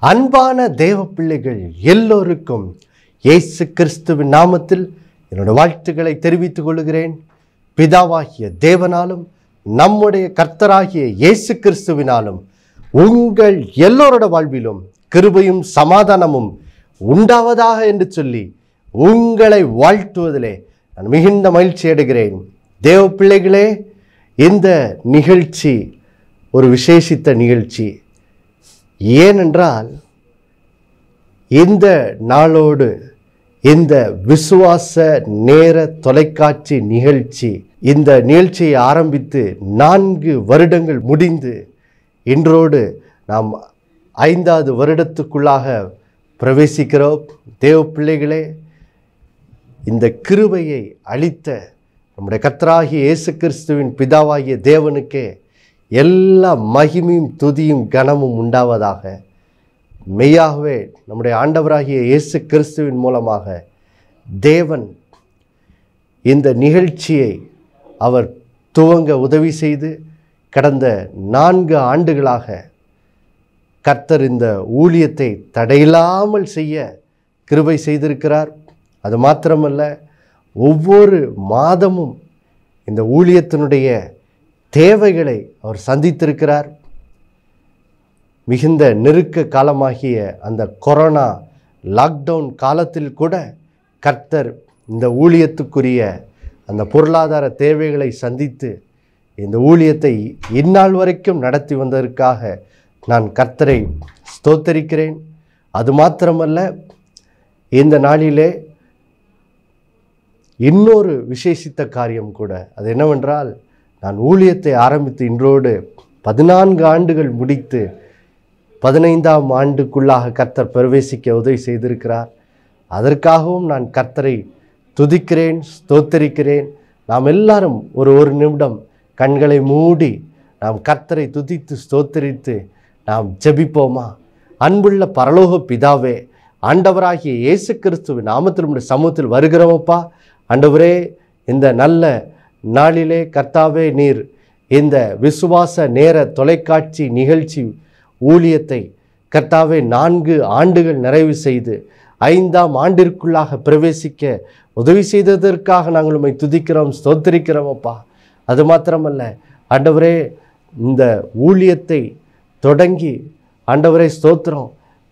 அன்பான தேவ பிள்ளைகள் எல்லோருக்கும் இயேசு கிறிஸ்துவின் நாமத்தில் என்னோட வாழ்த்துக்களை தெரிவித்துக் கொள்கிறேன் பிதாவாகிய தேவனாலும் நம்முடைய கர்த்தராகிய இயேசு கிறிஸ்துவினாலும் உங்கள் எல்லோரோட வாழ்விலும் கிருபையும் சமாதானமும் உண்டாவதாக என்று சொல்லி உங்களை வாழ்த்துவதிலே நான் மிகுந்த மகிழ்ச்சி அடைகிறேன் தேவ பிள்ளைகளே இந்த நிகழ்ச்சி ஒரு விசேஷித்த நிகழ்ச்சி ஏனென்றால் இந்த நாளோடு இந்த விசுவாச நேர தொலைக்காட்சி நிகழ்ச்சி இந்த நிகழ்ச்சியை ஆரம்பித்து நான்கு வருடங்கள் முடிந்து இன்றோடு நாம் ஐந்தாவது வருடத்துக்குள்ளாக பிரவேசிக்கிறோம் தேவ பிள்ளைகளே இந்த கிருபையை அளித்த நம்முடைய கர்த்தராகிய இயேசு கிறிஸ்துவின் பிதாவாகிய தேவனுக்கே எல்லா மகிமையும் துதியும் கனமும் உண்டாவதாக மெய்யாகவே நம்முடைய ஆண்டவராகிய இயேசு கிறிஸ்துவின் மூலமாக தேவன் இந்த நிகழ்ச்சியை அவர் துவங்க உதவி செய்து கடந்த நான்கு ஆண்டுகளாக கர்த்தர் இந்த ஊழியத்தை தடையில்லாமல் செய்ய கிருபை செய்திருக்கிறார் அது மாத்திரமல்ல ஒவ்வொரு மாதமும் இந்த ஊழியத்தினுடைய தேவைகளை அவர் சந்தித்திருக்கிறார் மிகுந்த நெருக்க காலமாகிய அந்த கொரோனா லாக்டவுன் காலத்தில் கூட கர்த்தர் இந்த ஊழியத்துக்குரிய அந்த பொருளாதார தேவைகளை சந்தித்து இந்த ஊழியத்தை இந்நாள் வரைக்கும் நடத்தி வந்ததற்காக நான் கர்த்தரை ஸ்தோத்தரிக்கிறேன் அது மாத்திரமல்ல இந்த நாளிலே இன்னொரு விசேஷித்த காரியம் கூட அது என்னவென்றால் நான் ஊழியத்தை ஆரம்பித்து இன்றோடு பதினான்கு ஆண்டுகள் முடித்து பதினைந்தாம் ஆண்டுக்குள்ளாக கர்த்தர் பிரவேசிக்க உதவி செய்திருக்கிறார் அதற்காகவும் நான் கர்த்தரை துதிக்கிறேன் ஸ்தோத்தரிக்கிறேன் நாம் எல்லாரும் ஒரு ஒரு நிமிடம் கண்களை மூடி நாம் கர்த்தரை துதித்து ஸ்தோத்தரித்து நாம் ஜெபிப்போமா அன்புள்ள பரலோக பிதாவே ஆண்டவராகிய இயேசு கிறிஸ்துவின் நாமத்தில் உடைய சமூகத்தில் வருகிறோமப்பா ஆண்டவரே இந்த நல்ல நாளிலே கர்த்தாவே நீர் இந்த விசுவாச நேர தொலைக்காட்சி நிகழ்ச்சி ஊழியத்தை கர்த்தாவே நான்கு ஆண்டுகள் நிறைவு செய்து ஐந்தாம் ஆண்டிற்குள்ளாக பிரவேசிக்க உதவி செய்ததற்காக நாங்கள் உம்மை துதிக்கிறோம் ஸ்தோத்திரிக்கிறோம் அப்பா அது மாத்திரமல்ல ஆண்டவரே இந்த ஊழியத்தை தொடங்கி ஆண்டவரே ஸ்தோத்திரம்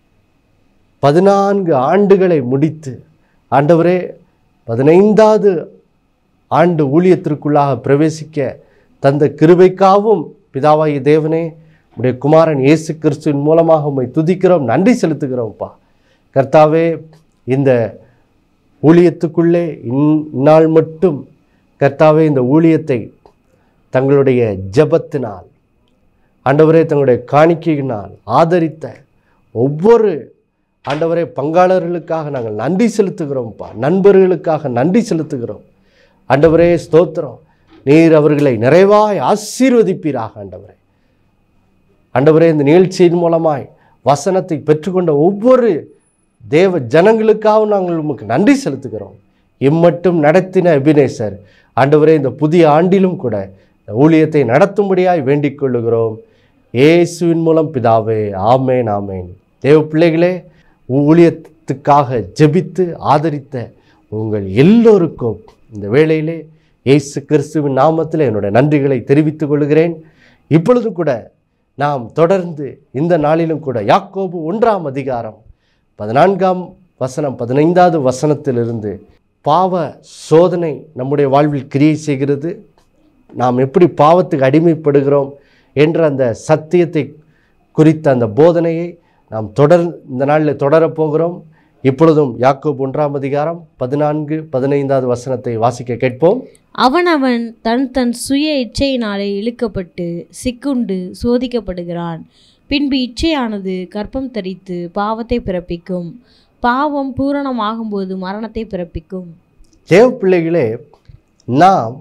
பதினான்கு ஆண்டுகளை முடித்து ஆண்டவரே பதினைந்தாவது ஆண்டு ஊழியத்திற்குள்ளாக பிரவேசிக்க தந்த கிருபைக்காவும் பிதாவாகிய தேவனே உடைய குமாரன் இயேசு கிறிஸ்துவின் மூலமாக உம்மை துதிக்கிறோம் நன்றி செலுத்துகிறோம்ப்பா கர்த்தாவே இந்த ஊழியத்துக்குள்ளே இந் இந்நாள் மட்டும் கர்த்தாவே இந்த ஊழியத்தை தங்களுடைய ஜெபத்தினால் ஆண்டவரே தங்களுடைய காணிக்கையினால் ஆதரித்த ஒவ்வொரு ஆண்டவரே பங்காளர்களுக்காக நாங்கள் நன்றி செலுத்துகிறோம்ப்பா நண்பர்களுக்காக நன்றி செலுத்துகிறோம் ஆண்டவரே ஸ்தோத்திரம் நீர் அவர்களை நிறைவாய் ஆசீர்வதிப்பீராக ஆண்டவரே ஆண்டவரே இந்த நிகழ்ச்சியின் மூலமாய் வசனத்தை பெற்றுக்கொண்ட ஒவ்வொரு தேவ ஜனங்களுக்காகவும் நாங்கள் உமக்கு நன்றி செலுத்துகிறோம் இம்மட்டும் நடத்தின எபினேசர் ஆண்டவரே இந்த புதிய ஆண்டிலும் கூட இந்த ஊழியத்தை நடத்தும்படியாய் வேண்டிக் கொள்ளுகிறோம் இயேசுவின் மூலம் பிதாவே ஆமேன் ஆமேன் தேவ பிள்ளைகளே ஊழியத்துக்காக ஜெபித்து ஆதரித்த உங்கள் எல்லோருக்கும் இந்த வேளையிலே இயேசு கிறிஸ்துவின் நாமத்தில் என்னுடைய நன்றிகளை தெரிவித்துக் கொள்கிறேன் இப்பொழுதும் கூட நாம் தொடர்ந்து இந்த நாளிலும் கூட யாக்கோபு ஒன்றாம் அதிகாரம் பதினான்காம் வசனம் பதினைந்தாவது வசனத்திலிருந்து பாவ சோதனை நம்முடைய வாழ்வில் கிரியை செய்கிறது நாம் எப்படி பாவத்துக்கு அடிமைப்படுகிறோம் என்ற அந்த சத்தியத்தை குறித்த அந்த போதனையை நாம் தொடர் இந்த நாளில் தொடரப் போகிறோம் இப்பொழுதும் யாக்கோபு ஒன்றாம் அதிகாரம் பதினான்கு பதினைந்தாவது வசனத்தை வாசிக்க கேட்போம் அவனவன் தன் தன் சுய இச்சையினாலே இழுக்கப்பட்டு சிக்குண்டு சோதிக்கப்படுகிறான் பின்பு இச்சையானது கற்பம் தரித்து பாவத்தை பிறப்பிக்கும் பாவம் பூரணமாகும்போது மரணத்தை பிறப்பிக்கும் தேவ பிள்ளைகளே நாம்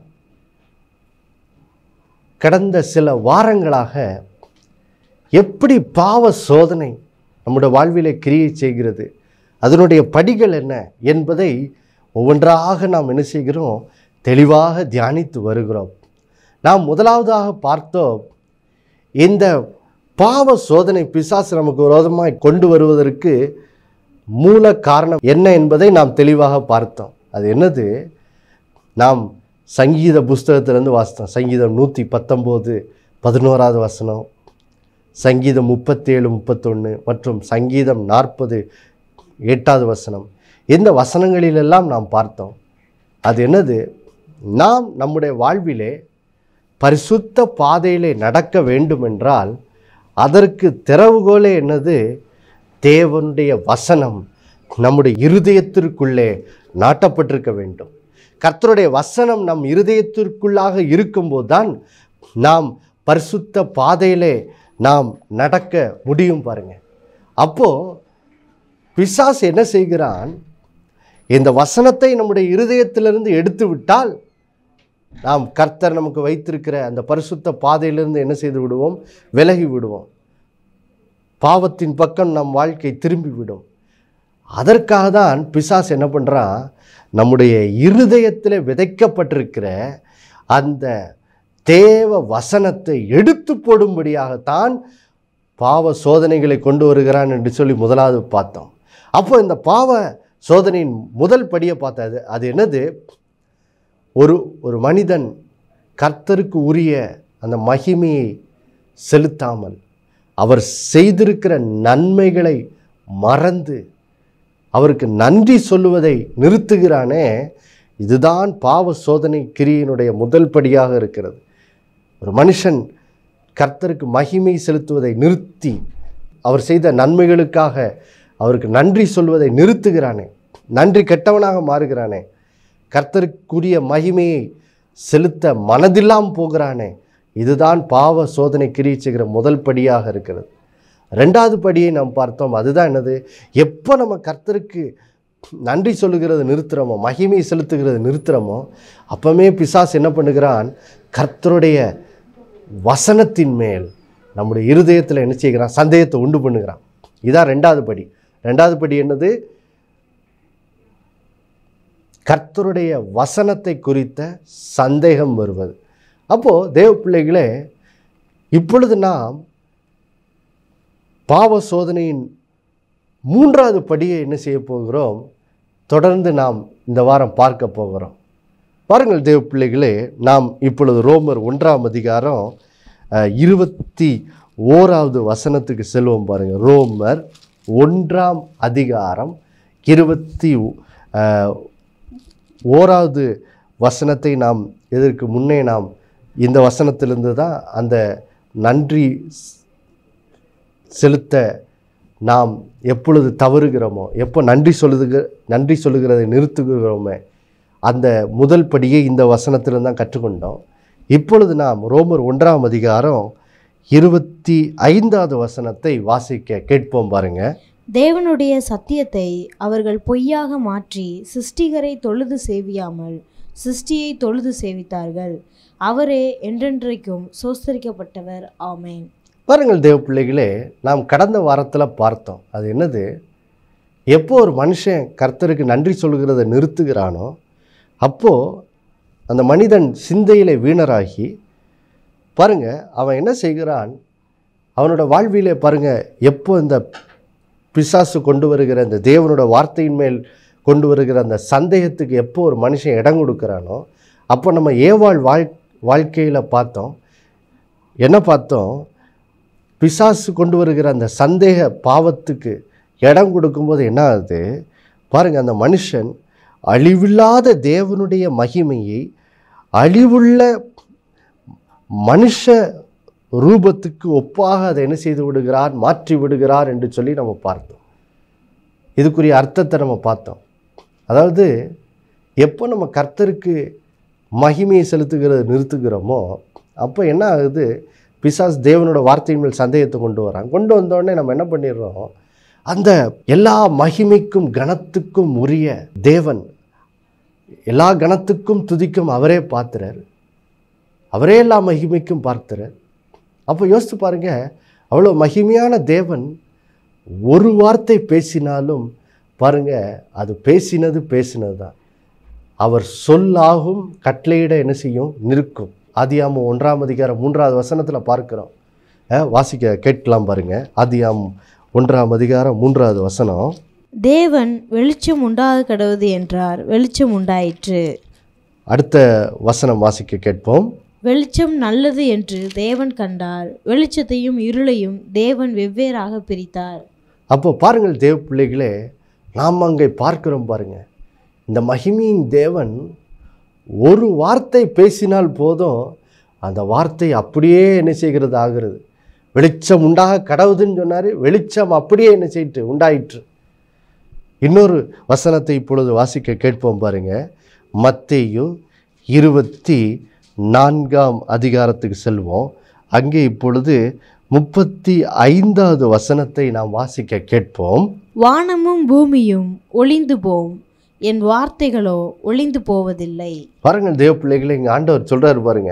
கடந்த சில வாரங்களாக எப்படி பாவ சோதனை நம்முடைய வாழ்விலே கிரியை செய்கிறது அதனுடைய படிகள் என்ன என்பதை ஒவ்வொன்றாக நாம் என்ன செய்கிறோம் தெளிவாக தியானித்து வருகிறோம் நாம் முதலாவதாக பார்த்தோம் இந்த பாவ சோதனை பிசாசு நமக்கு விரோதமாய் கொண்டு வருவதற்கு மூல காரணம் என்ன என்பதை நாம் தெளிவாக பார்த்தோம் அது என்னது நாம் சங்கீத புஸ்தகத்திலேருந்து வாசித்தோம் சங்கீதம் நூற்றி பத்தொம்போது பதினோராவது வசனம் சங்கீதம் முப்பத்தேழு முப்பத்தொன்று மற்றும் சங்கீதம் நாற்பது எட்டாவது வசனம் இந்த வசனங்களிலெல்லாம் நாம் பார்த்தோம் அது என்னது நாம் நம்முடைய வாழ்விலே பரிசுத்த பாதையிலே நடக்க வேண்டுமென்றால் அதற்கு திறவுகோலே என்னது தேவனுடைய வசனம் நம்முடைய இருதயத்திற்குள்ளே நாட்டப்பட்டிருக்க வேண்டும் கர்த்தருடைய வசனம் நம் இருதயத்திற்குள்ளாக இருக்கும்போது தான் நாம் பரிசுத்த பாதையிலே நாம் நடக்க முடியும் பாருங்க அப்போ பிசாசு என்ன செய்கிறான் இந்த வசனத்தை நம்முடைய இருதயத்திலிருந்து எடுத்து விட்டால் நாம் கர்த்தர் நமக்கு வைத்திருக்கிற அந்த பரிசுத்த பாதையிலிருந்து என்ன செய்து விடுவோம் விலகி விடுவோம் பாவத்தின் பக்கம் நம் வாழ்க்கை திரும்பிவிடும் அதற்காக தான் பிசாஸ் என்ன பண்ணுறான் நம்முடைய இருதயத்தில் விதைக்கப்பட்டிருக்கிற அந்த தேவ வசனத்தை எடுத்து போடும்படியாகத்தான் பாவ சோதனைகளை கொண்டு வருகிறான் என்று சொல்லி முதலாவது பார்த்தோம் அப்போ இந்த பாவ சோதனையின் முதல் படியை பார்த்தது அது என்னது ஒரு ஒரு மனிதன் கர்த்தருக்கு உரிய அந்த மகிமையை செலுத்தாமல் அவர் செய்திருக்கிற நன்மைகளை மறந்து அவருக்கு நன்றி சொல்லுவதை நிறுத்துகிறானே இதுதான் பாவ சோதனை கிரியினுடைய முதல் படியாக இருக்கிறது ஒரு மனுஷன் கர்த்தருக்கு மகிமை செலுத்துவதை நிறுத்தி அவர் செய்த நன்மைகளுக்காக அவருக்கு நன்றி சொல்வதை நிறுத்துகிறானே நன்றி கெட்டவனாக மாறுகிறானே கர்த்தருக்குரிய மகிமையை செலுத்த மனதில்லாம் போகிறானே இதுதான் பாவ சோதனை கிரியை செய்கிற முதல் படியாக இருக்கிறது ரெண்டாவது படியை நாம் பார்த்தோம் அதுதான் என்னது எப்போ நம்ம கர்த்தருக்கு நன்றி சொல்லுகிறது நிறுத்துகிறோமோ மகிமை செலுத்துகிறது நிறுத்துகிறோமோ அப்போமே பிசாஸ் என்ன பண்ணுகிறான் கர்த்தருடைய வசனத்தின் மேல் நம்முடைய இருதயத்தில் என்ன செய்கிறான் சந்தேகத்தை உண்டு பண்ணுகிறான் இதான் ரெண்டாவது படி ரெண்டாவது படி என்னது கர்த்தருடைய வசனத்தை குறித்த சந்தேகம் வருவது அப்போது தேவ பிள்ளைகளே இப்பொழுது நாம் பாவ சோதனையின் மூன்றாவது படியை என்ன செய்ய போகிறோம் தொடர்ந்து நாம் இந்த வாரம் பார்க்க போகிறோம் பாருங்கள் தேவ பிள்ளைகளே நாம் இப்பொழுது ரோமர் ஒன்றாம் அதிகாரம் அஹ், இருபத்தி ஓராவது வசனத்துக்கு செல்வோம் பாருங்கள் ரோமர் ஒன்றாம் அதிகாரம் இருபத்தி அஹ், ஓராவது வசனத்தை நாம் இதற்கு முன்னே நாம் இந்த வசனத்திலிருந்து தான் அந்த நன்றி செலுத்த நாம் எப்பொழுது தவறுகிறோமோ எப்போ நன்றி சொல்லுதுக நன்றி சொல்லுகிறதை நிறுத்துகிறோமே அந்த முதல் படியை இந்த வசனத்திலிருந்து தான் கற்றுக்கொண்டோம் இப்பொழுது நாம் ரோமர் ஒன்றாம் அதிகாரம் இருபத்தி ஐந்தாவது வசனத்தை வாசிக்க கேட்போம் பாருங்க தேவனுடைய சத்தியத்தை அவர்கள் பொய்யாக மாற்றி சிருஷ்டிகரை தொழுது சேவியாமல் சிருஷ்டியை தொழுது சேவித்தார்கள் அவரே என்றென்றைக்கும் சோஸ்தரிக்கப்பட்டவர் ஆமேன் பாருங்கள் தேவ பிள்ளைகளே நாம் கடந்த வாரத்தில் பார்த்தோம் அது என்னது எப்போ ஒரு மனுஷன் கர்த்தருக்கு நன்றி சொல்கிறதை நிறுத்துகிறானோ அப்போது அந்த மனிதன் சிந்தையிலே வீணராகி பாருங்க அவன் என்ன செய்கிறான் அவனோட வாழ்விலே பாருங்க எப்போ இந்த பிசாசு கொண்டு வருகிற இந்த தேவனோட வார்த்தையின் மேல் கொண்டு வருகிற அந்த சந்தேகத்துக்கு எப்போ ஒரு மனுஷன் இடம் கொடுக்குறானோ அப்போ நம்ம ஏவாள் வாழ் வாழ்க்கையில் பார்த்தோம் என்ன பார்த்தோம் பிசாசு கொண்டு வருகிற அந்த சந்தேக பாவத்துக்கு இடம் கொடுக்கும்போது என்ன ஆகுது பாருங்கள் அந்த மனுஷன் அழிவில்லாத தேவனுடைய மகிமையை அழிவுள்ள மனுஷ ரூபத்துக்கு ஒப்பாக அதை என்ன செய்து விடுகிறார் மாற்றி விடுகிறார் என்று சொல்லி நம்ம பார்த்தோம் இதுக்குரிய அர்த்தத்தை நம்ம பார்த்தோம் அதாவது எப்போ நம்ம கர்த்தருக்கு மகிமையை செலுத்துகிறத நிறுத்துகிறோமோ அப்போ என்ன ஆகுது பிசாஸ் தேவனோட வார்த்தையின் மேல் சந்தேகத்தை கொண்டு வரான் கொண்டு வந்தோடனே நம்ம என்ன பண்ணிடுறோம் அந்த எல்லா மகிமைக்கும் கனத்துக்கும் உரிய தேவன் எல்லா கணத்துக்கும் துதிக்கும் அவரே பார்த்துறார் அவரே எல்லா மகிமைக்கும் பார்த்துறார் அப்போ யோசித்து பாருங்க அவ்வளோ மகிமையான தேவன் ஒரு வார்த்தை பேசினாலும் பாருங்க அது பேசினது பேசினது தான் அவர் சொல்லாகும் கட்டளையிட என்ன செய்யும் நிற்கும் ஆதியாமம் ஒன்றாம் அதிகாரம் மூன்றாவது வசனத்தில் பார்க்கிறோம் அஹ், வாசிக்க கேட்கலாம் பாருங்க ஆதியாம் ஒன்றாம் அதிகாரம் மூன்றாவது வசனம் தேவன் வெளிச்சம் உண்டாக கடவுது என்றார் வெளிச்சம் உண்டாயிற்று அடுத்த வசனம் வாசிக்க கேட்போம் வெளிச்சம் நல்லது என்று தேவன் கண்டார் வெளிச்சத்தையும் இருளையும் தேவன் வெவ்வேறாக பிரித்தார் அப்போ பாருங்கள் தேவ பிள்ளைகளே நாம் அங்கே பார்க்கிறோம் பாருங்க இந்த மகிமையின் தேவன் ஒரு வார்த்தை பேசினால் போதும் அந்த வார்த்தை அப்படியே என்ன செய்கிறது ஆகிறது வெளிச்சம் உண்டாக கடவுதுன்னு சொன்னார் வெளிச்சம் அப்படியே என்ன செய்யிட்டு உண்டாயிற்று இன்னொரு வசனத்தை இப்பொழுது வாசிக்க கேட்போம் பாருங்க மத்தேயு இருபத்தி நான்காம் அதிகாரத்துக்கு செல்வோம் அங்கே இப்பொழுது முப்பத்தி ஐந்தாவது வசனத்தை நாம் வாசிக்க கேட்போம் வானமும் பூமியும் ஒளிந்து போம் என் வார்த்தைகளோ ஒளிந்து போவதில்லை பாருங்கள் தேவ பிள்ளைகளை இங்கே ஆண்டவர் சொல்றாரு பாருங்க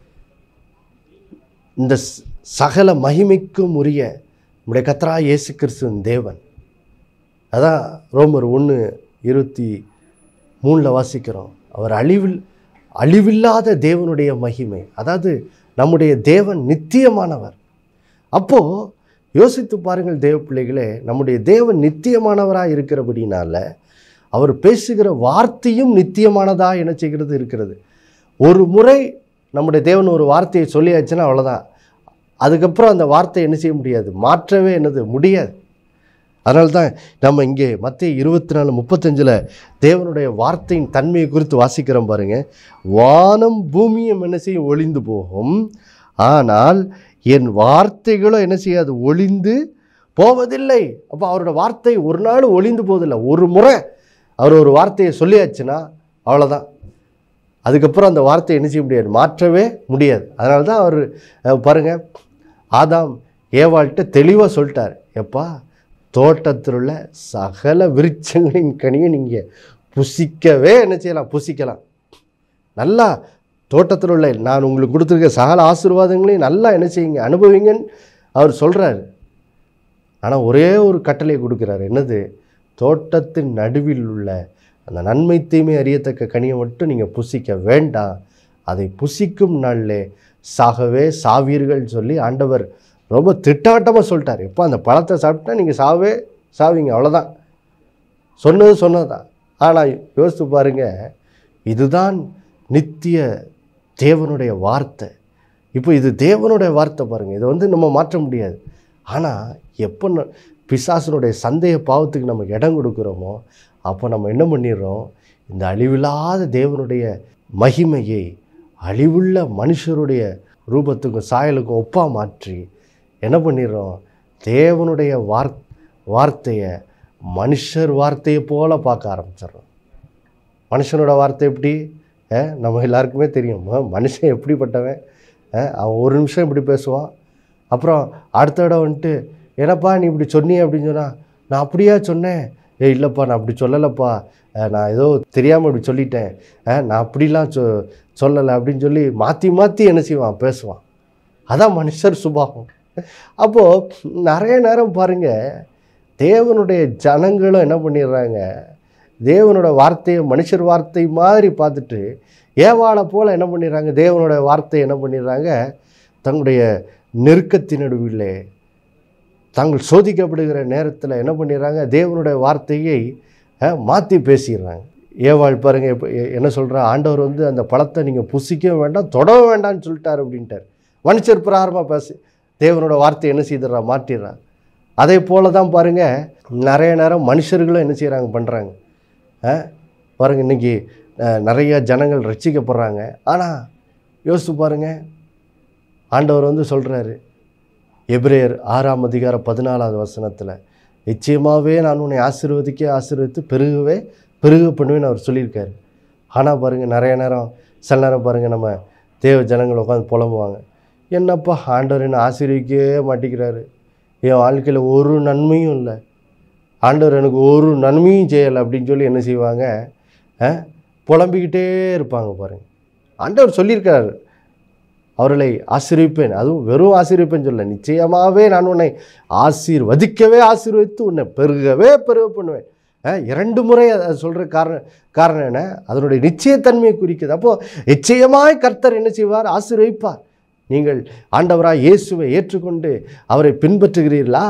இந்த ஸ்- சகல மகிமைக்கும் உரிய நம்முடைய கத்ரா இயேசு கிறிஸ்துவின் தேவன் அதான் ரோமர் ஒன்று இருபத்தி மூணில் வாசிக்கிறோம் அவர் அழிவில் அழிவில்லாத தேவனுடைய மகிமை அதாவது நம்முடைய தேவன் நித்தியமானவர் அப்போது யோசித்து பாருங்கள் தேவ பிள்ளைகளே நம்முடைய தேவன் நித்தியமானவராக இருக்கிறபடினால அவர் பேசுகிற வார்த்தையும் நித்தியமானதாக என்ன செய்கிறது இருக்கிறது ஒரு முறை நம்முடைய தேவன் ஒரு வார்த்தையை சொல்லியாச்சுன்னா அவ்வளோதான் அதுக்கப்புறம் அந்த வார்த்தை என்ன செய்ய முடியாது மாற்றவே என்னது முடியாது அதனால தான் நம்ம இங்கே மத்திய இருபத்தி நாலு முப்பத்தஞ்சில் தேவனுடைய வார்த்தையின் தன்மையை குறித்து வாசிக்கிறோம் பாருங்க வானம் பூமியும் என்ன செய்யும் ஒளிந்து போகும் ஆனால் என் வார்த்தைகளோ என்ன செய்யாது ஒளிந்து போவதில்லை அப்போ அவரோட வார்த்தை ஒரு நாள் ஒளிந்து போவதில்லை ஒரு முறை அவர் ஒரு வார்த்தையை சொல்லியாச்சுன்னா அவ்வளோதான் அதுக்கப்புறம் அந்த வார்த்தையை என்ன செய்ய முடியாது மாற்றவே முடியாது அதனால தான் அவர் அஹ், பாருங்க ஆதாம் ஏவாள்கிட்ட தெளிவாக சொல்லிட்டார் எப்பா தோட்டத்தில் உள்ள சகல விருட்சங்களின் கனியை நீங்கள் புசிக்கவே என்ன செய்யலாம் புசிக்கலாம் நல்லா தோட்டத்தில் உள்ள நான் உங்களுக்கு கொடுத்துருக்க சகல ஆசீர்வாதங்களையும் நல்லா என்ன செய்யுங்க அனுபவிங்கன்னு அவர் சொல்கிறாரு ஆனால் ஒரே ஒரு கட்டளை கொடுக்குறாரு என்னது தோட்டத்தின் நடுவில் உள்ள அந்த நன்மை தீமை அறியத்தக்க கனியை மட்டும் நீங்கள் புசிக்க வேண்டாம் அதை புசிக்கும் நாளிலே சாகவே சாவீர்கள் சொல்லி ஆண்டவர் ரொம்ப திட்டாட்டமாக சொல்லிட்டார் எப்போ அந்த பழத்தை சாப்பிட்டா நீங்கள் சாவே சாவீங்க அவ்வளோதான் சொன்னது சொன்னது தான் ஆனால் யோசித்து பாருங்க இதுதான் நித்திய தேவனுடைய வார்த்தை இப்போ இது தேவனுடைய வார்த்தை பாருங்கள் இதை வந்து நம்ம மாற்ற முடியாது ஆனால் எப்போ ந- பிசாசனுடைய சந்தேக பாவத்துக்கு நம்ம இடம் கொடுக்குறோமோ அப்போ நம்ம என்ன பண்ணிடுறோம் இந்த அழிவில்லாத தேவனுடைய மகிமையை அழிவுள்ள மனுஷருடைய ரூபத்துக்கும் சாயலுக்கும் ஒப்பா மாற்றி என்ன பண்ணிடுறோம் தேவனுடைய வார் வார்த்தையை மனுஷர் வார்த்தையை போல பார்க்க ஆரம்பிச்சிடுறோம் மனுஷனோட வார்த்தை எப்படி அஹ், நம்ம எல்லாருக்குமே தெரியும் ம- மனுஷன் எப்படிப்பட்டவன் அஹ், அவன் ஒரு நிமிஷம் இப்படி பேசுவான் அப்புறம் அடுத்த இடம் வந்துட்டு என்னப்பா நீ இப்படி சொன்னியே அப்படின்னு சொன்னா நான் அப்படியா சொன்னேன் ஏ இல்லைப்பா நான் அப்படி சொல்லலைப்பா அஹ், நான் ஏதோ தெரியாமல் இப்படி சொல்லிட்டேன் அஹ், நான் அப்படிலாம் சொ சொல்லலை அப்படின்னு சொல்லி மாற்றி மாற்றி என்ன செய்வான் பேசுவான் அதான் மனுஷர் சுபாவம் அப்போது நிறைய நேரம் பாருங்கள் தேவனுடைய ஜனங்களும் என்ன பண்ணிடுறாங்க தேவனோட வார்த்தையை மனுஷர் வார்த்தை மாதிரி பார்த்துட்டு ஏவாளை போல் என்ன பண்ணிடுறாங்க தேவனோட வார்த்தையை என்ன பண்ணிடுறாங்க தங்களுடைய நெருக்கத்தின் நடுவிலே தாங்கள் சோதிக்கப்படுகிற நேரத்தில் என்ன பண்ணிடுறாங்க தேவனுடைய வார்த்தையை மாற்றி பேசிடுறாங்க ஏவாள் பாருங்க இப்போ எ- என்ன சொல்கிறா ஆண்டவர் வந்து அந்த பழத்தை நீங்கள் புசிக்கவும் வேண்டாம் தொடவும் வேண்டாம்னு சொல்லிட்டார் அப்படின்ட்டார் மனுஷர் பிரகாரமாக பேசி தேவனோட வார்த்தையை என்ன செய்துடுறா மாற்றிடுறா அதே போல தான் பாருங்கள் நிறைய நேரம் மனுஷர்களும் என்ன செய்கிறாங்க பண்ணுறாங்க பாருங்கள் இன்றைக்கி நிறைய ஜனங்கள் ரட்சிக்கப்படுறாங்க ஆனால் யோசித்து பாருங்கள் ஆண்டவர் வந்து சொல்கிறாரு எபிரேயர் ஆறாம் அதிகாரம் பதினாலாவது வசனத்தில் நிச்சயமாகவே நான் உன்னை ஆசீர்வதிக்க ஆசீர்வதித்து பெருகவே பெருக பண்ணுவேன்னு அவர் சொல்லியிருக்காரு ஆனால் பாருங்கள் நிறைய நேரம் சில நேரம் பாருங்கள் நம்ம தேவ ஜனங்கள் உட்காந்து புலம்புவாங்க என்னப்பா ஆண்டவர் என்ன ஆசீர்வதிக்கவே மாட்டேங்கிறாரு என் வாழ்க்கையில் ஒரு நன்மையும் இல்லை ஆண்டவர் எனக்கு ஒரு நன்மையும் செய்யலை அப்படின்னு சொல்லி என்ன செய்வாங்க அஹ், புலம்பிக்கிட்டே இருப்பாங்க பாருங்கள் ஆண்டவர் சொல்லியிருக்காரு அவர்களை ஆசீர்விப்பேன் அதுவும் வெறும் ஆசீர்விப்பேன்னு சொல்ல நிச்சயமாகவே நான் உன்னை ஆசீர்வதிக்கவே ஆசீர்வதித்து உன்னை பெருகவே பெருக பண்ணுவேன் அஹ், இரண்டு முறை அதை சொல்கிற காரணம் காரணம் என்ன அதனுடைய நிச்சயத்தன்மையை குறிக்குது அப்போது நிச்சயமாய் கர்த்தர் என்ன செய்வார் ஆசீர்வதிப்பார் நீங்கள் ஆண்டவராக இயேசுவை ஏற்றுக்கொண்டு அவரை பின்பற்றுகிறீர்களா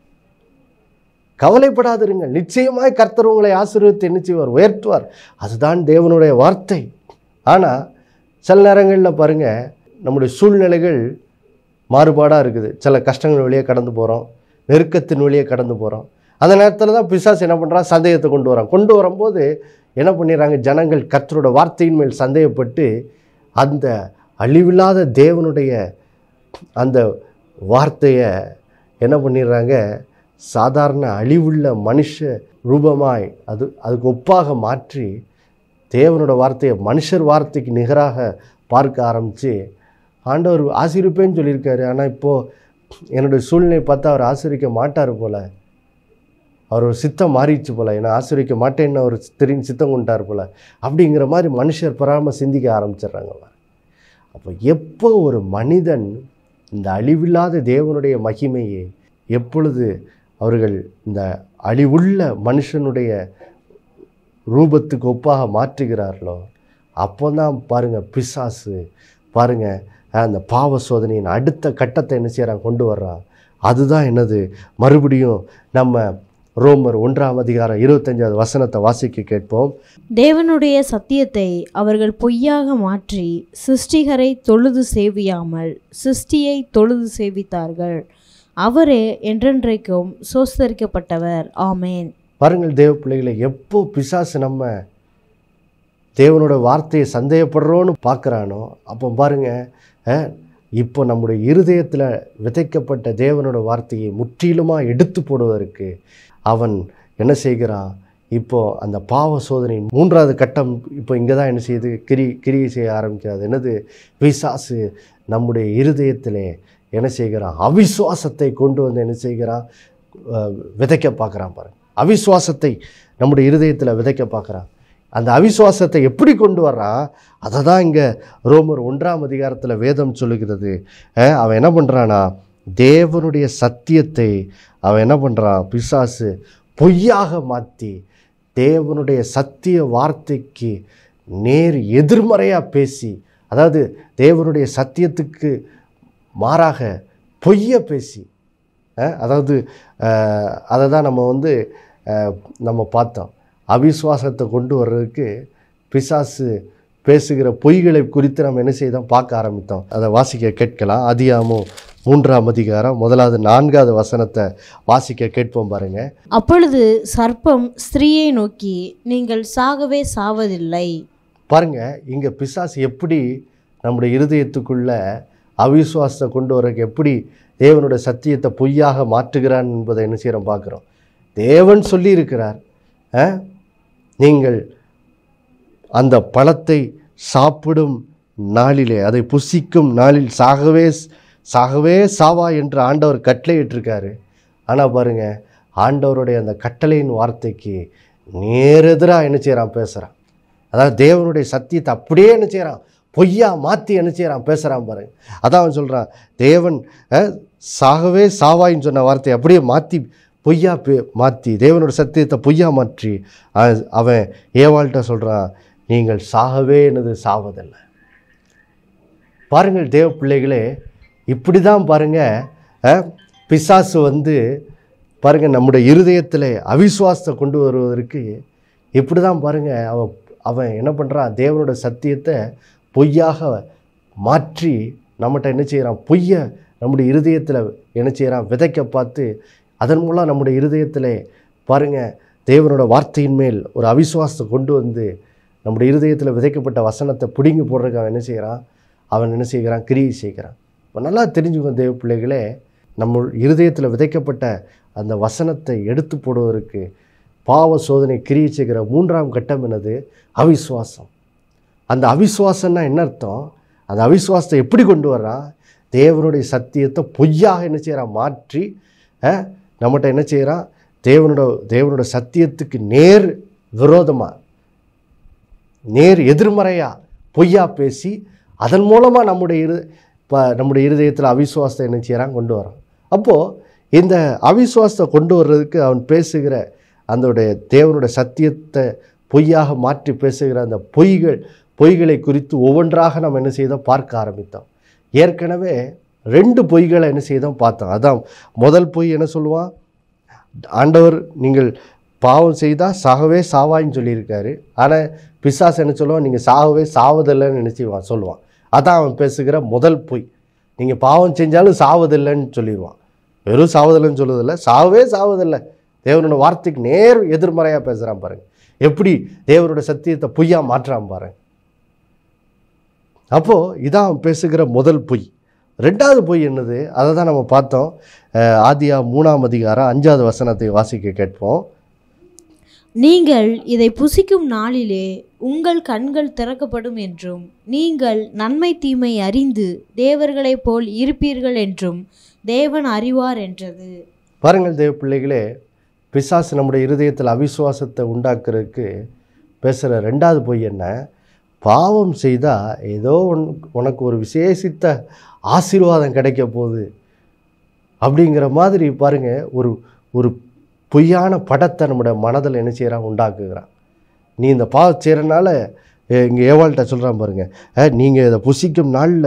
கவலைப்படாதிருங்கள் நிச்சயமாய் கர்த்தர் உங்களை ஆசீர்வதித்து என்ன செய்வார் உயர்த்துவார் அதுதான் தேவனுடைய வார்த்தை ஆனால் சில நேரங்களில் பாருங்கள் நம்முடைய சூழ்நிலைகள் மாறுபாடாக இருக்குது சில கஷ்டங்கள் வழியே கடந்து போகிறோம் நெருக்கத்தின் வழியே கடந்து போகிறோம் அந்த நேரத்தில் தான் பிசாஸ் என்ன பண்ணுறான் சந்தேகத்தை கொண்டு வரான் கொண்டு வரும்போது என்ன பண்ணிடுறாங்க ஜனங்கள் கர்த்தரோட வார்த்தையின் மேல் சந்தேகப்பட்டு அந்த அழிவில்லாத தேவனுடைய அந்த வார்த்தையை என்ன பண்ணிடுறாங்க சாதாரண அழிவுள்ள மனுஷ ரூபமாய் அது அதுக்கு ஒப்பாக மாற்றி தேவனோட வார்த்தையை மனுஷர் வார்த்தைக்கு நிகராக பார்க்க ஆரம்பித்து ஆண்டவர் ஆசீர்விப்பேன்னு சொல்லியிருக்காரு ஆனால் இப்போது என்னுடைய சூழ்நிலை பார்த்தா அவர் ஆசீர்விக்க மாட்டார் போல் அவர் ஒரு சித்தம் மாறிடுச்சு போல் என்னை ஆசீர்விக்க மாட்டேன்னு அவர் திரும்பி சித்தம் கொண்டார் போல் அப்படிங்கிற மாதிரி மனுஷர் பராம சிந்திக்க ஆரம்பிச்சிடுறாங்க அப்போ எப்போ ஒரு மனிதன் இந்த அழிவில்லாத தேவனுடைய மகிமையை எப்பொழுது அவர்கள் இந்த அழிவுள்ள மனுஷனுடைய ரூபத்துக்கு ஒப்பாக மாற்றுகிறார்களோ அப்போ தான் பாருங்கள் பிசாசு பாருங்கள் அந்த பாவ சோதனையின் அடுத்த கட்டத்தை என்ன செய்கிறான் கொண்டு வர்றான் அதுதான் என்னது மறுபடியும் நம்ம ரோமர் ஒன்றாம் அதிகாரம் இருபத்தஞ்சாவது வசனத்தை வாசிக்க கேட்போம் தேவனுடைய சத்தியத்தை அவர்கள் பொய்யாக மாற்றி சிருஷ்டிகரை தொழுது சேவியாமல் சிருஷ்டியை தொழுது சேவித்தார்கள் அவரே என்றென்றைக்கும் சோஸ்தரிக்கப்பட்டவர் ஆமேன் பாருங்கள் தேவ பிள்ளைகளை எப்போ பிசாசு நம்ம தேவனோட வார்த்தையை சந்தேகப்படுறோன்னு பார்க்குறானோ அப்போ பாருங்க அஹ், இப்போ நம்முடைய இருதயத்தில் விதைக்கப்பட்ட தேவனோட வார்த்தையை முற்றிலுமாக எடுத்து போடுவதற்கு அவன் என்ன செய்கிறான் இப்போ அந்த பாவ சோதனை மூன்றாவது கட்டம் இப்போ இங்கே தான் என்ன செய்யுது கிரி கிரியை செய்ய ஆரம்பிக்கிறது என்னது பிசாசு நம்முடைய இருதயத்திலே என்ன செய்கிறான் அவிசுவாசத்தை கொண்டு வந்து என்ன செய்கிறான் அஹ், விதைக்க பார்க்குறான் பாருங்க அவிசுவாசத்தை நம்முடைய இருதயத்தில் விதைக்க பார்க்குறான் அந்த அவிசுவாசத்தை எப்படி கொண்டு வர்றான் அதை தான் இங்கே ரோமர் ஒன்றாம் அதிகாரத்தில் வேதம் சொல்லுகிறது அஹ், அவன் என்ன பண்ணுறானா தேவனுடைய சத்தியத்தை அவன் என்ன பண்ணுறான் பிசாசு பொய்யாக மாற்றி தேவனுடைய சத்திய வார்த்தைக்கு நேர் எதிர்மறையாக பேசி அதாவது தேவனுடைய சத்தியத்துக்கு மாறாக பொய்ய பேசி அஹ், அதாவது அஹ், அதை தான் நம்ம வந்து அஹ், நம்ம பார்த்தோம் அவிசுவாசத்தை கொண்டு வர்றதுக்கு பிசாசு பேசுகிற பொய்களை குறித்து நம்ம என்ன செய்தோம் பார்க்க ஆரம்பித்தோம் அதை வாசிக்க கேட்கலாம் அதிகாமும் மூன்றாம் அதிகாரம் முதலாவது நான்காவது வசனத்தை வாசிக்க கேட்போம் பாருங்க அப்பொழுது சர்ப்பம் ஸ்திரீயை நோக்கி நீங்கள் சாகவே சாவதில்லை பாருங்க இங்கே பிசாசு எப்படி நம்முடைய இருதயத்துக்குள்ள அவிசுவாசத்தை கொண்டு வரக்கு எப்படி தேவனுடைய சத்தியத்தை பொய்யாக மாற்றுகிறான் என்பதை என்ன செய்கிறோம் பார்க்குறோம் தேவன் சொல்லியிருக்கிறார் ஆ? நீங்கள் அந்த பழத்தை சாப்பிடும் நாளிலே அதை புசிக்கும் நாளில் சாகவே சாகவே சாவா என்று ஆண்டவர் கட்டளையிட்டிருக்காரு ஆனால் பாருங்க ஆண்டவருடைய அந்த கட்டளையின் வார்த்தைக்கு நேரெதிராக என்ன செய்கிறான் பேசுகிறான் அதாவது தேவனுடைய சத்தியத்தை அப்படியே என்ன செய்கிறான் பொய்யா மாற்றி என்ன செய்கிறான் பேசுகிறான் பாருங்க அதான் அவன் சொல்கிறான் தேவன் அஹ், சாகவே சாவாயின்னு சொன்ன வார்த்தையை அப்படியே மாற்றி பொய்யா பே மாற்றி தேவனோட சத்தியத்தை பொய்யா மாற்றி அஹ், அவன் ஏவாள்கிட்ட சொல்கிறான் நீங்கள் சாகவே எனது சாவதில்லை பாருங்கள் தேவ பிள்ளைகளே இப்படி தான் பாருங்கள் அஹ், பிசாசு வந்து பாருங்கள் நம்முடைய இருதயத்தில் அவிசுவாசத்தை கொண்டு வருவதற்கு இப்படி தான் பாருங்கள் அவன் அவன் என்ன பண்ணுறான் தேவனோட சத்தியத்தை பொய்யாக மாற்றி நம்மகிட்ட என்ன செய்கிறான் பொய்யை நம்முடைய இருதயத்தில் என்ன செய்கிறான் விதைக்க பார்த்து அதன் மூலம் நம்முடைய இருதயத்தில் பாருங்கள் தேவனோட வார்த்தையின் மேல் ஒரு அவிசுவாசத்தை கொண்டு வந்து நம்முடைய இருதயத்தில் விதைக்கப்பட்ட வசனத்தை பிடுங்கி போடுறதுக்கு அவன் என்ன செய்கிறான் அவன் என்ன செய்கிறான் கிரியை செய்கிறான் இப்போ நல்லா தெரிஞ்சுக்கோ தேவ பிள்ளைகளே நம்ம இருதயத்தில் விதைக்கப்பட்ட அந்த வசனத்தை எடுத்து போடுவதற்கு பாவ சோதனை கிரியை செய்கிற மூன்றாம் கட்டம் என்னது அவிசுவாசம் அந்த அவிசுவாசம்னா என்ன அர்த்தம் அந்த அவிசுவாசத்தை எப்படி கொண்டு வர்றான் தேவனுடைய சத்தியத்தை பொய்யாக என்ன செய்கிறான் மாற்றி அஹ், நம்மகிட்ட என்ன செய்கிறான் தேவனோட தேவனோட சத்தியத்துக்கு நேர் விரோதமாக நேர் எதிர்மறையாக பொய்யா பேசி அதன் மூலமாக நம்முடைய இரு இப்போ நம்முடைய இருதயத்தில் அவிசுவாசத்தை என்ன செய்கிறான் கொண்டு வரான் அப்போது இந்த அவிசுவாசத்தை கொண்டு வர்றதுக்கு அவன் பேசுகிற அந்தோடைய தேவனுடைய சத்தியத்தை பொய்யாக மாற்றி பேசுகிற அந்த பொய்கள் பொய்களை குறித்து ஒவ்வொன்றாக நம்ம என்ன செய்தோம் பார்க்க ஆரம்பித்தோம் ஏற்கனவே ரெண்டு பொய்களை என்ன செய்தோம் பார்த்தோம் அதான் முதல் பொய் என்ன சொல்லுவான் ஆண்டவர் நீங்கள் பாவம் செய்தால் சாகவே சாவாயின்னு சொல்லியிருக்காரு ஆனால் பிசாசு என்ன சொல்லுவான் நீங்கள் சாகவே சாவதில்லைன்னு நினச்சிவான் சொல்லுவான் அதான் அவன் பேசுகிற முதல் பொய் நீங்கள் பாவம் செஞ்சாலும் சாவதில்லைன்னு சொல்லிடுவான் வெறும் சாவதில்லைன்னு சொல்லுவதில்லை சாவவே சாவதில்லை தேவனோட வார்த்தைக்கு நேர் எதிர்மறையாக பேசுகிறான் பாருங்க எப்படி தேவனோட சத்தியத்தை பொய்யா மாற்றுறான் பாருங்க அப்போது இதான் அவன் பேசுகிற முதல் பொய் ரெண்டாவது பொய் என்னது அதை தான் நம்ம பார்த்தோம் அஹ் ஆதியா மூணாம் அதிகாரம் அஞ்சாவது வசனத்தை வாசிக்க கேட்போம் நீங்கள் இதை புசிக்கும் நாளிலே உங்கள் கண்கள் திறக்கப்படும் என்றும் நீங்கள் நன்மை தீமை அறிந்து தேவர்களைப் போல் இருப்பீர்கள் என்றும் தேவன் அறிவார் என்றது பாருங்கள் தேவ பிள்ளைகளே பிசாசு நம்முடைய இருதயத்தில் அவிசுவாசத்தை உண்டாக்குறதுக்கு பேசுகிற ரெண்டாவது பொய் என்ன பாவம் செய்தால் ஏதோ உன் உனக்கு ஒரு விசேஷித்த ஆசீர்வாதம் கிடைக்க போகுது அப்படிங்கிற மாதிரி பாருங்க ஒரு ஒரு பொய்யான படத்தை நம்முடைய மனதில் என்ன செய்கிறான் உண்டாக்குகிறான் நீ இந்த பாவம் செய்கிறனால இங்கே ஏவாள்கிட்ட சொல்கிறான் பாருங்க நீங்கள் இதை புசிக்கும் நாளில்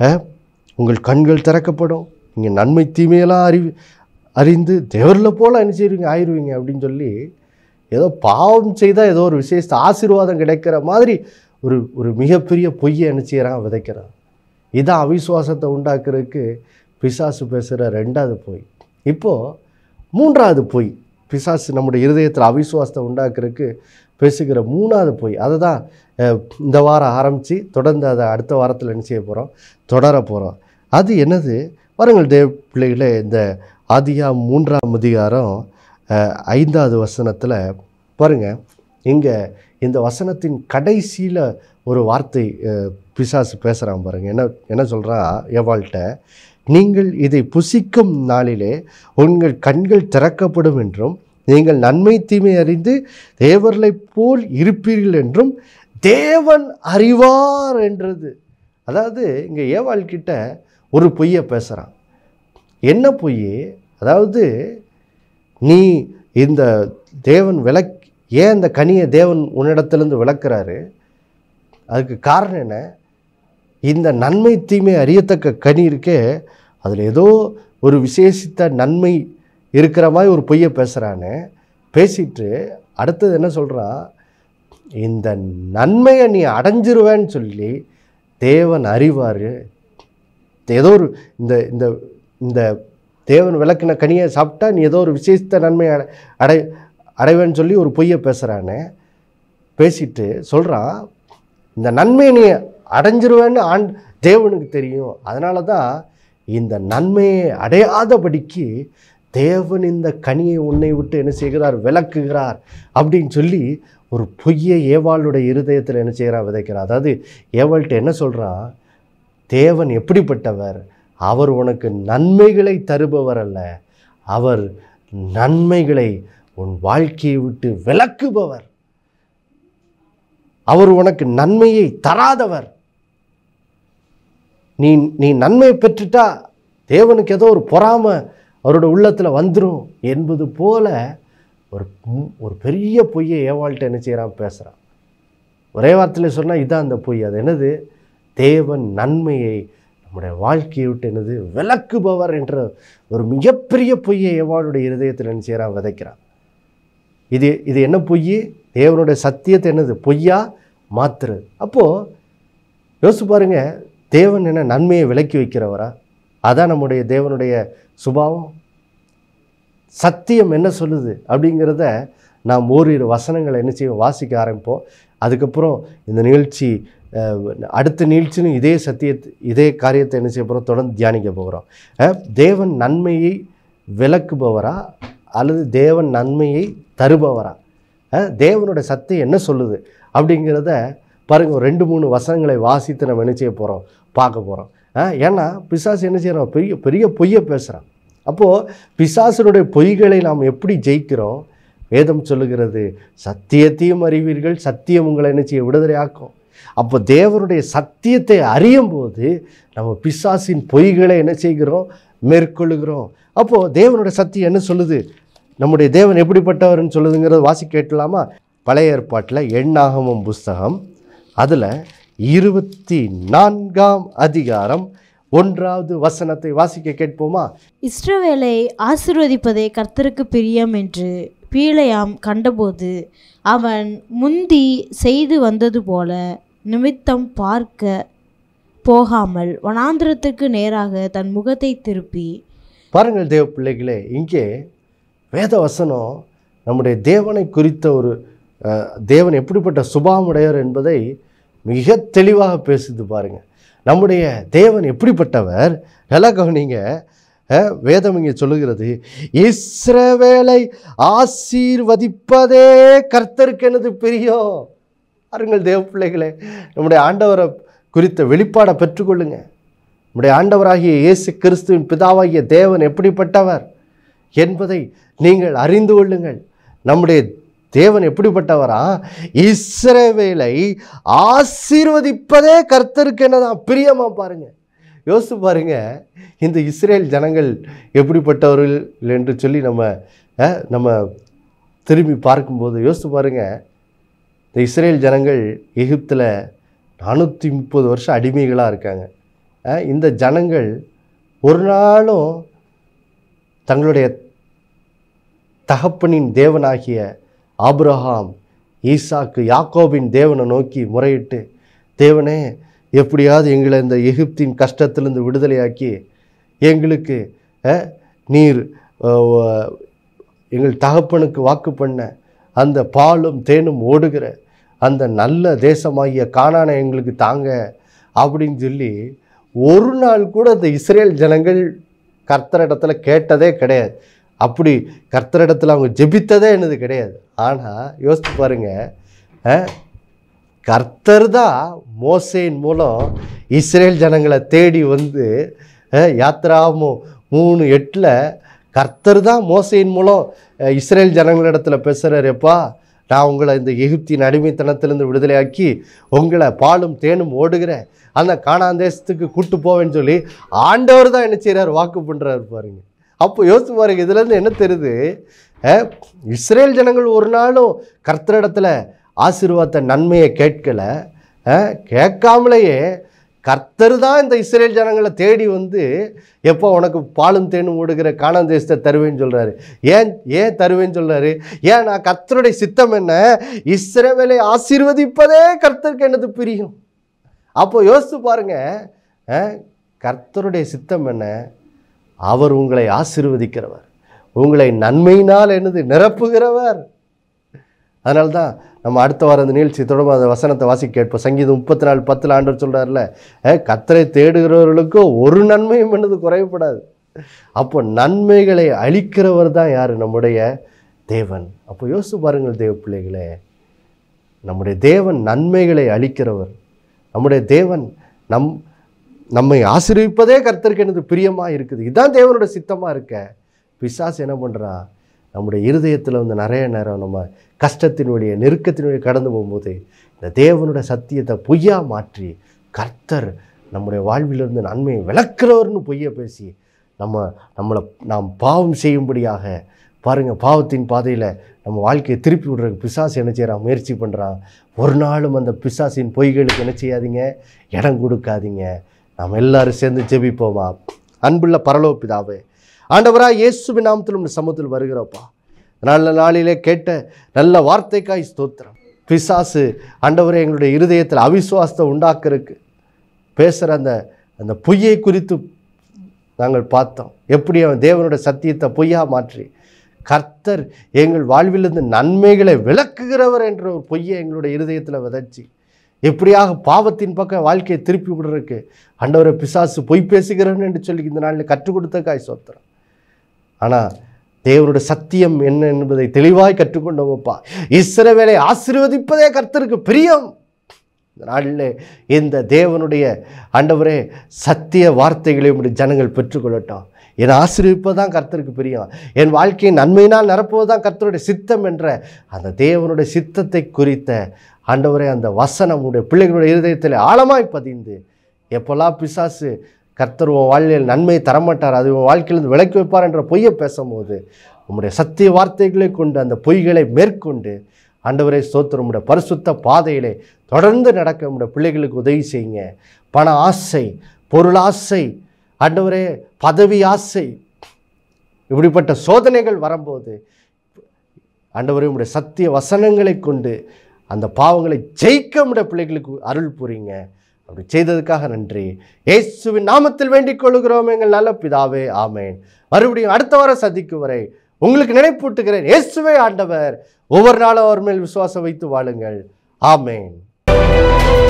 உங்கள் கண்கள் திறக்கப்படும் நீங்கள் நன்மை தீமையெல்லாம் அறிவி அறிந்து தேவரில் போல என்ன செய்வீங்க ஆயிடுவீங்க அப்படின்னு சொல்லி ஏதோ பாவம் செய்தால் ஏதோ ஒரு விசேஷ ஆசீர்வாதம் கிடைக்கிற மாதிரி ஒரு ஒரு மிகப்பெரிய பொய்யை என்ன செய்கிறான் விதைக்கிறான் இதான் அவிசுவாசத்தை உண்டாக்குறதுக்கு பிசாசு பேசுகிற ரெண்டாவது பொய் இப்போது மூன்றாவது பொய் பிசாசு நம்முடைய இருதயத்தில் அவிசுவாசத்தை உண்டாக்குறதுக்கு பேசுகிற மூணாவது பொய் அதை தான் அஹ், இந்த வாரம் ஆரம்பித்து தொடர்ந்து அதை அடுத்த வாரத்தில் என்ன செய்ய போகிறோம் தொடர போகிறோம் அது என்னது பாருங்கள் தேவ பிள்ளைகளே இந்த ஆதியா மூன்றாம் அதிகாரம் அஹ், ஐந்தாவது வசனத்தில் பாருங்கள் இங்கே இந்த வசனத்தின் கடைசியில் ஒரு வார்த்தை அஹ், பிசாசு பேசுகிறான் பாருங்கள் என்ன என்ன சொல்கிறான் எவாள்கிட்ட நீங்கள் இதை புசிக்கும் நாளிலே உங்கள் கண்கள் திறக்கப்படும் என்றும் நீங்கள் நன்மை தீமை அறிந்து தேவர்களைப் போல் இருப்பீர்கள் என்றும் தேவன் அறிவார் என்றது அதாவது இங்கே ஏவாள் கிட்ட ஒரு பொய்யை பேசுகிறான் என்ன பொய் அதாவது நீ இந்த தேவன் விளக் ஏன் இந்த கனியை தேவன் உன்னிடத்திலிருந்து விளக்குறாரு அதுக்கு காரணம் என்ன இந்த நன்மை தீமை அறியத்தக்க கனி இருக்கே அதில் ஏதோ ஒரு விசேஷித்த நன்மை இருக்கிற மாதிரி ஒரு பொய்யை பேசுகிறானே பேசிட்டு அடுத்தது என்ன சொல்கிறான் இந்த நன்மையை நீ அடைஞ்சிருவேன்னு சொல்லி தேவன் அறிவார் ஏதோ ஒரு இந்த இந்த இந்த தேவன் விளக்குன கனியை சாப்பிட்டா நீ ஏதோ ஒரு விசேஷித்த நன்மை அடை அடை அடைவேன்னு சொல்லி ஒரு பொய்யை பேசுகிறானே பேசிட்டு சொல்கிறான் இந்த நன்மையை நீ அடைஞ்சிருவேன்னு ஆண் தேவனுக்கு தெரியும் அதனால தான் இந்த நன்மையை அடையாதபடிக்கு தேவன் இந்த கனியை உன்னை விட்டு என்ன செய்கிறார் விளக்குகிறார் அப்படின்னு சொல்லி ஒரு பொய்யை ஏவாளுடைய இருதயத்தில் என்ன செய்கிறார் விதைக்கிறார் அதாவது ஏவாள்கிட்ட என்ன சொல்கிறான் தேவன் எப்படிப்பட்டவர் அவர் உனக்கு நன்மைகளை தருபவர் அல்ல அவர் நன்மைகளை உன் வாழ்க்கையை விட்டு விலக்குபவர் அவர் உனக்கு நன்மையை தராதவர் நீ நீ நன்மை பெற்றுட்டா தேவனுக்கு ஏதோ ஒரு பொறாமை அவரோட உள்ளத்தில் வந்துடும் என்பது போல ஒரு ம்- ஒரு பெரிய பொய்யை ஏவாள்கிட்ட என்ன செய்கிறான் பேசுகிறான் ஒரே வார்த்தையில் சொன்னால் இதான் அந்த பொய் அது என்னது தேவன் நன்மையை நம்முடைய வாழ்க்கையை விட்டு என்னது விளக்குபவர் என்ற ஒரு மிகப்பெரிய பொய்யை ஏவாளுடைய இருதயத்தில் என்ன செய்கிறான் விதைக்கிறான் இது இது என்ன பொய் தேவனுடைய சத்தியத்தை என்னது பொய்யா மாத்துறது அப்போது யோசிச்சு பாருங்க தேவன் என்ன நன்மையை விலக்கி வைக்கிறவரா அதான் நம்முடைய தேவனுடைய சுபாவம் சத்தியம் என்ன சொல்லுது அப்படிங்கிறத நாம் ஓரிரு வசனங்களை என்ன செய்வோம் வாசிக்க ஆரம்பிப்போம் அதுக்கப்புறம் இந்த நிகழ்ச்சி அஹ், அடுத்த நிகழ்ச்சியும் இதே சத்தியத்தை இதே காரியத்தை என்ன செய்ய போகிறோம் தொடர்ந்து தியானிக்க போகிறோம் அஹ், தேவன் நன்மையை விளக்குபவரா அல்லது தேவன் நன்மையை தருபவரா அஹ், தேவனோட சத்தியம் என்ன சொல்லுது அப்படிங்கிறத பாருங்க ஒரு ரெண்டு மூணு வசனங்களை வாசித்து நம்ம என்ன செய்ய போகிறோம் பார்க்க போகிறோம் ஏன்னா பிசாசு என்ன செய்யறோம் பெரிய பெரிய பொய்யை பேசுகிறான் அப்போது பிசாசனுடைய பொய்களை நாம் எப்படி ஜெயிக்கிறோம் வேதம் சொல்லுகிறது சத்தியத்தையும் அறிவீர்கள் சத்தியம் உங்களை என்ன செய்ய விடுதலையாக்கும் அப்போ தேவனுடைய சத்தியத்தை அறியும் போது நம்ம பிசாசின் பொய்களை என்ன செய்கிறோம் மேற்கொள்ளுகிறோம் அப்போது தேவனுடைய சத்தியம் என்ன சொல்லுது நம்முடைய தேவன் எப்படிப்பட்டவர்னு சொல்லுதுங்கிறத வாசி கேட்கலாமா பழைய ஏற்பாட்டில் எண்ணாகமம் புஸ்தகம் அதில் இருபத்தி நான்காம் அதிகாரம் ஒன்றாவது வசனத்தை வாசிக்க கேட்போமா இஸ்ரவேலை ஆசிர்வதிப்பதே கர்த்தருக்கு பிரியம் என்று பீலையாம் கண்டபோது அவன் முந்தி செய்து வந்தது போல நிமித்தம் பார்க்க போகாமல் வனாந்திரத்துக்கு நேராக தன் முகத்தை திருப்பி பாருங்கள் தேவ பிள்ளைகளே இங்கே வேத வசனம் நம்முடைய தேவனை குறித்த ஒரு அஹ், தேவன் எப்படிப்பட்ட சுபாமுடையவர் என்பதை மிக தெளிவாக பேசுது பாருங்க நம்முடைய தேவன் எப்படிப்பட்டவர் நல்லா கவனிங்க அஹ், வேதம் இங்கே சொல்லுகிறது இஸ்ரவேலை ஆசீர்வதிப்பதே கர்த்தருக்கு எனது பிரியம் பாருங்கள் தேவ பிள்ளைகளே நம்முடைய ஆண்டவரை குறித்த வெளிப்பாடை பெற்றுக்கொள்ளுங்க நம்முடைய ஆண்டவராகிய இயேசு கிறிஸ்துவின் பிதாவாகிய தேவன் எப்படிப்பட்டவர் என்பதை நீங்கள் அறிந்து கொள்ளுங்கள் நம்முடைய தேவன் எப்படிப்பட்டவரா இஸ்ரவேலை ஆசீர்வதிப்பதே கர்த்தருக்கு என்னதான் பிரியமா பாருங்க யோசித்து பாருங்க இந்த இஸ்ரேல் ஜனங்கள் எப்படிப்பட்டவர்கள் என்று சொல்லி நம்ம அஹ், நம்ம திரும்பி பார்க்கும்போது யோசித்து பாருங்க இந்த இஸ்ரேல் ஜனங்கள் எகிப்தில் நானூற்றி முப்பது வருஷம் அடிமைகளாக இருக்காங்க அஹ், இந்த ஜனங்கள் ஒரு நாளும் தங்களுடைய தகப்பனின் தேவனாகிய ஆபிரகாம் ஈசாக்கு யாக்கோபின் தேவனை நோக்கி முறையிட்டு தேவனே எப்படியாவது எங்களை இந்த எகிப்தின் கஷ்டத்திலிருந்து விடுதலையாக்கி எங்களுக்கு அஹ், நீர் அஹ், எங்கள் தகப்பனுக்கு வாக்கு பண்ண அந்த பாலும் தேனும் ஓடுகிற அந்த நல்ல தேசமாகிய கானானை எங்களுக்கு தாங்க அப்படின்னு சொல்லி ஒரு நாள் கூட இந்த இஸ்ரேல் ஜனங்கள் கர்த்தரிடத்துல கேட்டதே கிடையாது அப்படி கர்த்தரிடத்துல அவங்க ஜெபித்ததே என்னது கிடையாது ஆனால் யோசித்து பாருங்க அஹ், கர்த்தர் தான் மோசேயின் மூலம் இஸ்ரேல் ஜனங்களை தேடி வந்து அஹ், யாத்ராமோ மூணு எட்டில் கர்த்தர் தான் மோசையின் மூலம் அஹ், இஸ்ரேல் ஜனங்களிடத்துல பேசுகிறாரேப்பா நான் உங்களை இந்த எகிப்தின் அடிமைத்தனத்திலிருந்து விடுதலையாக்கி உங்களை பாலும் தேனும் ஓடுகிற அந்த காணாந்தேசத்துக்கு கூட்டு போவேன்னு சொல்லி ஆண்டவர் தான் என்ன செய்கிறார் வாக்கு பண்ணுறாரு பாருங்க அப்போ யோசிச்சு பாருங்க இதுலேருந்து என்ன தெரியுது அஹ், இஸ்ரேல் ஜனங்கள் ஒரு நாளும் கர்த்தரிடத்துல ஆசீர்வாத நன்மையை கேட்கல அஹ், கேட்காமலேயே கர்த்தர் தான் இந்த இஸ்ரேல் ஜனங்களை தேடி வந்து எப்போ உனக்கு பாலும் தேனும் ஓடுகிற காணான் தேசத்தை தருவேன்னு சொல்கிறாரு ஏன் ஏன் தருவேன்னு சொல்கிறாரு ஏன் நான் கர்த்தருடைய சித்தம் என்ன இஸ்ரவேலை ஆசீர்வதிப்பதே கர்த்தருக்கு என்னது பிரியும் அப்போ யோசித்து பாருங்க அஹ், கர்த்தருடைய சித்தம் என்ன அவர் உங்களை ஆசீர்வதிக்கிறவர் உங்களை நன்மையினால் என்னது நிரப்புகிறவர் அதனால தான் நம்ம அடுத்த வாரம் அந்த நிகழ்ச்சி தொடர்பு அந்த வசனத்தை வாசி கேட்போம் சங்கீதம் முப்பத்தி நாலு பத்தில் ஆண்டவர் சொல்கிறார்ல கத்தரை தேடுகிறவர்களுக்கு ஒரு நன்மையும் என்னது குறைவுபடாது அப்போ நன்மைகளை அளிக்கிறவர் தான் யார் நம்முடைய தேவன் அப்போ யோசிச்சு பாருங்கள் தேவ பிள்ளைகளே நம்முடைய தேவன் நன்மைகளை அளிக்கிறவர் நம்முடைய தேவன் நம் நம்மை ஆசீர்விப்பதே கர்த்தருக்கு எனது பிரியமாக இருக்குது இதுதான் தேவனோட சித்தமாக இருக்க பிசாசு என்ன பண்ணுறான் நம்முடைய இருதயத்தில் வந்து நிறைய நேரம் நம்ம கஷ்டத்தின் வழியே நெருக்கத்தின் வழியே கடந்து போகும்போது இந்த தேவனோட சத்தியத்தை பொய்யா மாற்றி கர்த்தர் நம்முடைய வாழ்விலிருந்து நன்மையை விளக்குறவர்னு பொய்யை பேசி நம்ம நம்மளை நாம் பாவம் செய்யும்படியாக பாருங்கள் பாவத்தின் பாதையில் நம்ம வாழ்க்கையை திருப்பி விடுறதுக்கு பிசாசு என்ன செய்கிறான் முயற்சி பண்ணுறான் ஒரு நாளும் அந்த பிசாசின் பொய்களுக்கு என்ன செய்யாதீங்க இடம் கொடுக்காதீங்க நாம் எல்லாரும் சேர்ந்து ஜெபிப்போமா அன்புள்ள பரலோக பிதாவே ஆண்டவராக இயேசுவின் நாமத்தில் உங்கள் சமூகத்தில் வருகிறோப்பா நல்ல நாளிலே கேட்ட நல்ல வார்த்தைக்காய் ஸ்தோத்திரம் பிசாசு ஆண்டவரே எங்களுடைய இருதயத்தில் அவிசுவாசத்தை உண்டாக்குறதுக்கு பேசுகிற அந்த அந்த பொய்யை குறித்து நாங்கள் பார்த்தோம் எப்படி அவன் தேவனுடைய சத்தியத்தை பொய்யா மாற்றி கர்த்தர் எங்கள் வாழ்விலிருந்து நன்மைகளை விளக்குகிறவர் என்ற ஒரு பொய்யை எங்களுடைய இருதயத்தில் விதைச்சி எப்படியாக பாவத்தின் பக்கம் வாழ்க்கையை திருப்பி விடுறதுக்கு ஆண்டவரை பிசாசு பொய் பேசுகிறவன் என்று சொல்லி இந்த நாளில் கற்றுக் கொடுத்தக்காய் சோத்திரம் ஆனால் தேவனுடைய சத்தியம் என்ன என்பதை தெளிவாய் கற்றுக்கொண்டோமப்பா இஸ்ரவேலை ஆசீர்வதிப்பதே கர்த்தருக்கு பிரியம் இந்த நாளில் இந்த தேவனுடைய ஆண்டவரே சத்திய வார்த்தைகளை உடைய ஜனங்கள் பெற்றுக்கொள்ளட்டும் என் ஆசீர்விப்பதான் கர்த்தருக்கு பிரியம் என் வாழ்க்கையை நன்மையினால் நிரப்புவதுதான் கர்த்தருடைய சித்தம் என்ற அந்த தேவனுடைய சித்தத்தை குறித்த ஆண்டவரே அந்த வசனம் உடைய பிள்ளைகளுடைய இருதயத்தில் ஆழமாய் பதிந்து எப்போல்லாம் பிசாசு கர்த்தர் உன் வாழ்க்கையில் நன்மையை தரமாட்டார் அது உன் வாழ்க்கையிலிருந்து விலக்கி வைப்பார் என்ற பொய்யை பேசும்போது உம்முடைய சத்திய வார்த்தைகளை கொண்டு அந்த பொய்களை மேற்கொண்டு ஆண்டவரே ஸ்தோத்திரம் உம்முடைய பரிசுத்த பாதையிலே தொடர்ந்து நடக்க உம்முடைய பிள்ளைகளுக்கு உதவி செய்யுங்க பண ஆசை பொருளாசை ஆண்டவரே பதவி ஆசை இப்படிப்பட்ட சோதனைகள் வரும்போது ஆண்டவரே உம்முடைய சத்திய வசனங்களை கொண்டு அந்த பாவங்களை ஜெயிக்க உடைய பிள்ளைகளுக்கு அருள் புரிங்க அப்படி செய்ததுக்காக நன்றி இயேசுவின் நாமத்தில் வேண்டிக் கொள்கிறோம் எங்கள் நல்ல பிதாவே ஆமேன் மறுபடியும் அடுத்த வாரம் சந்திக்கும் வரை உங்களுக்கு நினைப்பூட்டுகிறேன் இயேசுவே ஆண்டவர் ஒவ்வொரு நாளும் அவர் மேல் விசுவாசம் வைத்து வாழுங்கள் ஆமேன்